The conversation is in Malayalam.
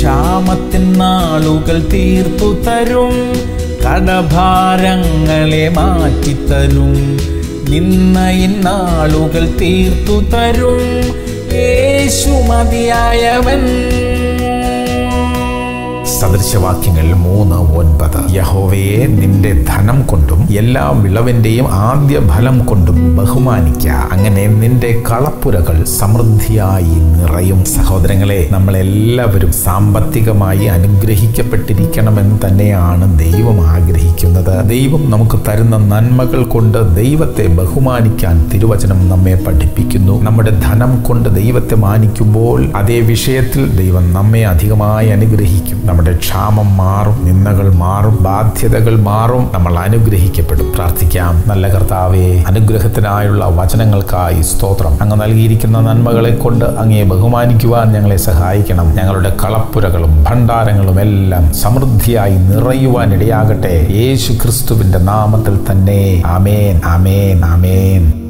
ക്ഷാമത്തിൻ നാളുകൾ തീർത്തു തരും കടഭാരങ്ങളെ മാറ്റിത്തരും നിന്നയിൻ നാളുകൾ തീർത്തു തരും യേശു മതിയായവൻ സദൃശവാക്യങ്ങൾ മൂന്ന് ഒൻപത് യഹോവയെ നിന്റെ ധനം കൊണ്ടും എല്ലാ വിളവിന്റെയും ആദ്യ ഫലം കൊണ്ടും ബഹുമാനിക്ക അങ്ങനെ നിന്റെ കളപ്പുരകൾ സമൃദ്ധിയായി നിറയും സഹോദരങ്ങളെ നമ്മളെല്ലാവരും സാമ്പത്തികമായി അനുഗ്രഹിക്കപ്പെട്ടിരിക്കണമെന്ന് തന്നെയാണ് ദൈവം ആഗ്രഹിക്കുന്നത് ദൈവം നമുക്ക് തരുന്ന നന്മകൾ കൊണ്ട് ദൈവത്തെ ബഹുമാനിക്കാൻ തിരുവചനം നമ്മെ പഠിപ്പിക്കുന്നു നമ്മുടെ ധനം കൊണ്ട് ദൈവത്തെ മാനിക്കുമ്പോൾ അതേ വിഷയത്തിൽ ദൈവം നമ്മെ അധികമായി അനുഗ്രഹിക്കും നമ്മുടെ ക്ഷാമം മാറും നിന്ദകൾ മാറും ബാധ്യതകൾ മാറും നമ്മൾ അനുഗ്രഹിക്കപ്പെടും പ്രാർത്ഥിക്കാം നല്ല കർത്താവെ അനുഗ്രഹത്തിനായുള്ള വചനങ്ങൾക്കായി സ്തോത്രം അങ്ങ് നൽകിയിരിക്കുന്ന നന്മകളെ കൊണ്ട് അങ്ങയെ ബഹുമാനിക്കുവാൻ ഞങ്ങളെ സഹായിക്കണം ഞങ്ങളുടെ കളപ്പുരകളും ഭണ്ഡാരങ്ങളും എല്ലാം സമൃദ്ധിയായി നിറയുവാൻ ഇടയാകട്ടെ യേശു ക്രിസ്തുവിന്റെ നാമത്തിൽ തന്നെ ആമേൻ ആമേൻ ആമേൻ